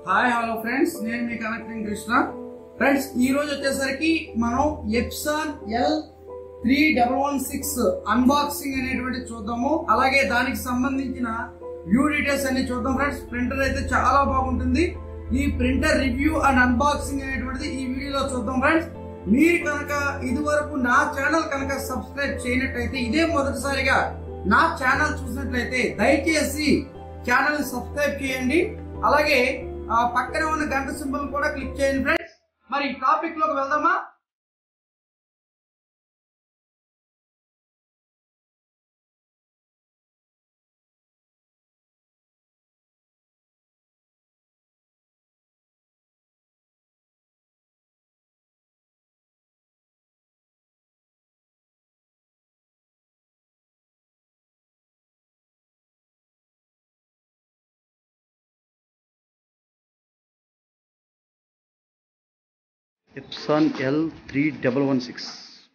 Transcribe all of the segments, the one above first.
Hi hello friends నేను మీ connecting Krishna friends ఈ రోజు వచ్చేసరికి మనం Epson L three double one six unboxing అనేటువంటి చూద్దాము అలాగే దానికి సంబంధించిన వ్యూ డీటెయిల్స్ అన్ని చూద్దాం ఫ్రెండ్స్ ప్రింటర్ అయితే చాలా బాగుంటుంది ఈ ప్రింటర్ రివ్యూ అండ్ అన్బాక్సింగ్ అనేటువంటిది ఈ వీడియోలో చూద్దాం ఫ్రెండ్స్ మీరు కనుక ఇదివరకు నా ఛానల్ కనుక సబ్స్క్రైబ్ చేయనట్లయితే ఇదే మొదటిసారిగా నా ఛానల్ చూసినట్లయితే దయచేసి ఛానల్ సబ్స్క్రైబ్ చేయండి అలాగే ఆ పక్కనే ఉన్న గంట సింబల్ కూడా క్లిక్ చేయండి ఫ్రెండ్స్ మరి టాపిక్ లోకి వెళ్దామా Epson L three double one six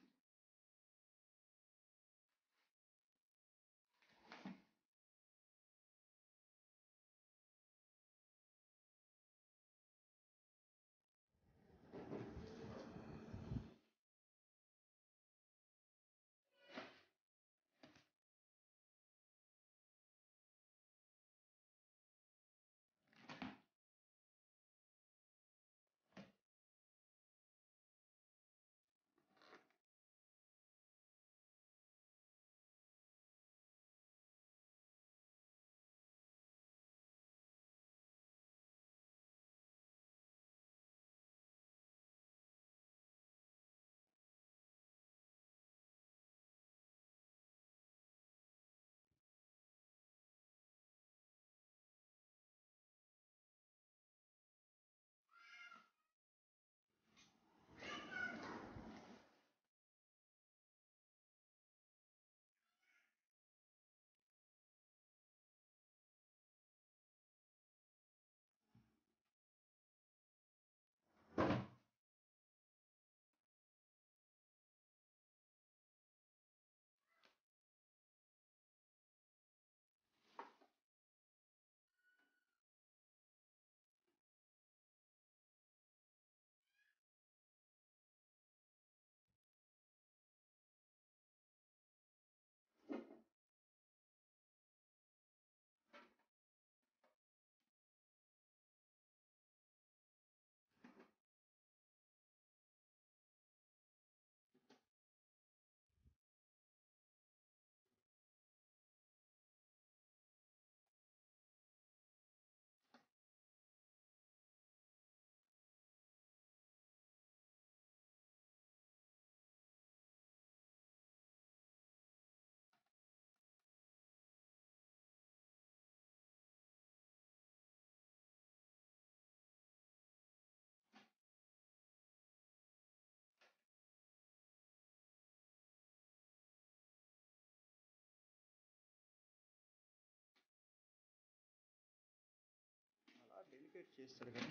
delicate చేస్తారు కదా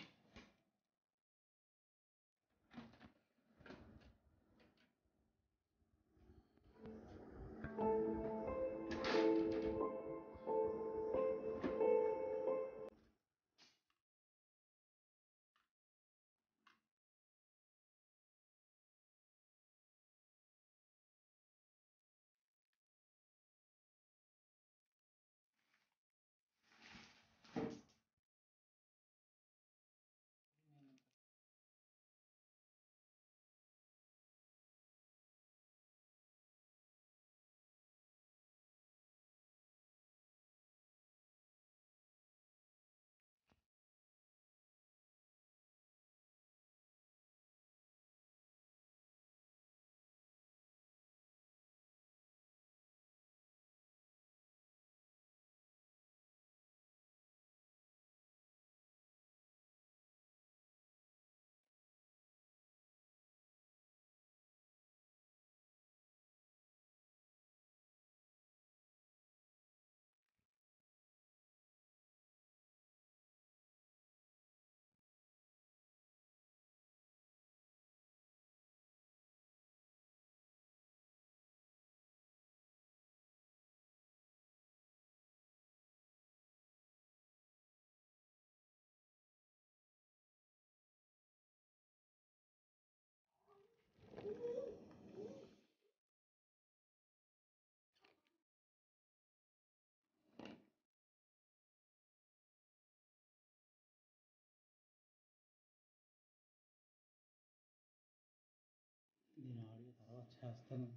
చేస్తాను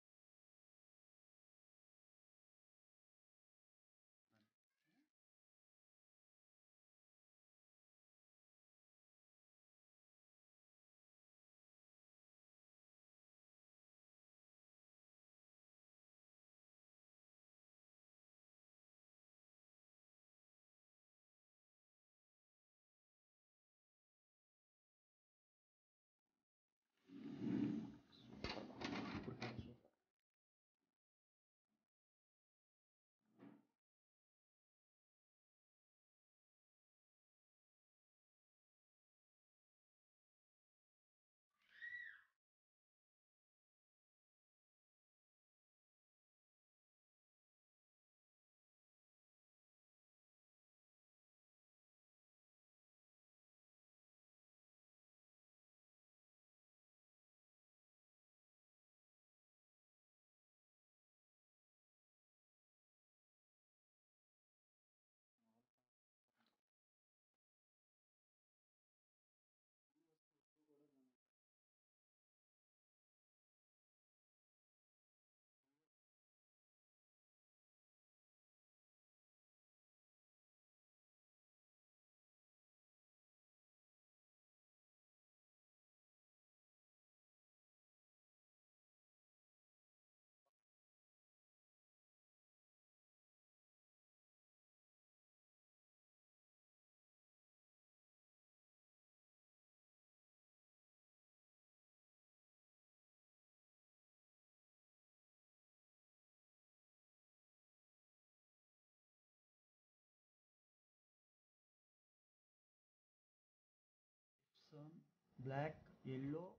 Some black, yellow,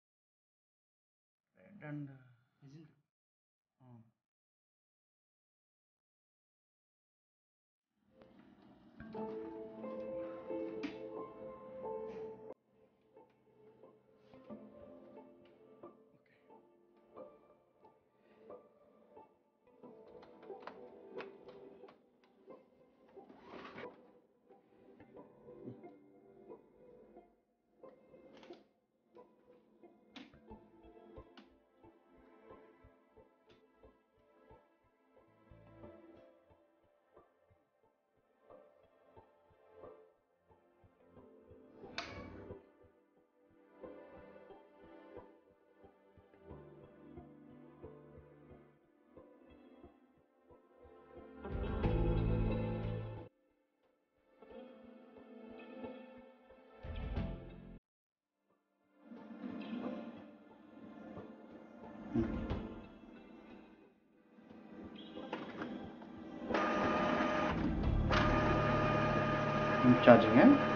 red and uh, isn't it? Uh, charging, eh?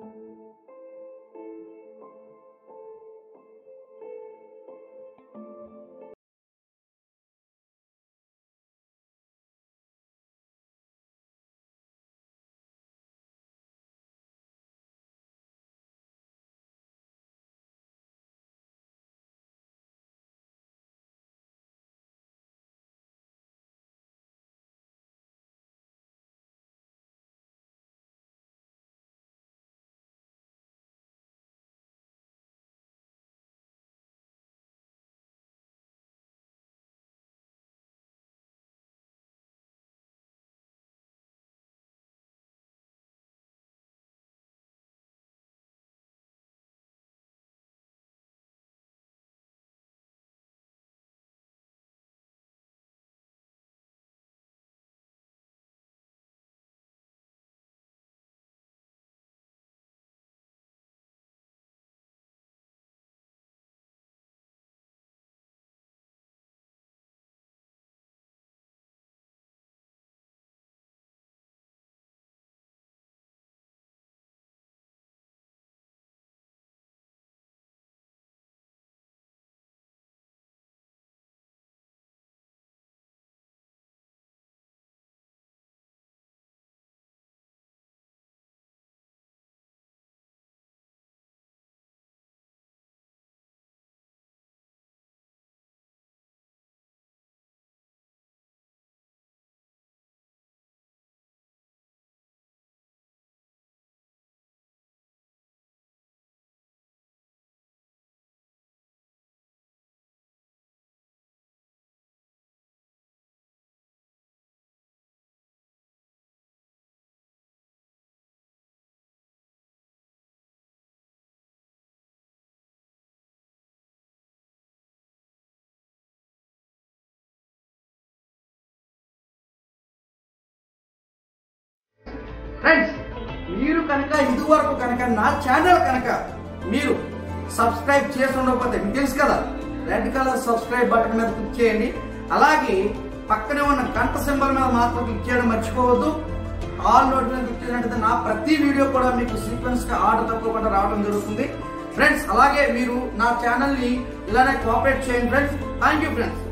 Friends మీరు కనుక ఇదివరకు కనుక నా ఛానల్ కనుక మీరు సబ్స్క్రైబ్ చేసి ఉండకపోతే మీకు తెలుసు కదా రెడ్ కలర్ సబ్స్క్రైబ్ బటన్ మీద క్లిక్ చేయండి అలాగే పక్కనే ఉన్న గంట సింబల్ మీద మాత్రం క్లిక్ చేయడం మర్చిపోవద్దు ఆల్ నోట్ మీద క్లిక్ చేసినట్టయితే నా ప్రతి వీడియో కూడా మీకు సీక్వెన్స్ గా ఆర్డర్ తక్కువ రావడం జరుగుతుంది ఫ్రెండ్స్ అలాగే మీరు నా ఛానల్ ని ఇలానే కోఆపరేట్ చేయండి ఫ్రెండ్స్ థ్యాంక్ యూ ఫ్రెండ్స్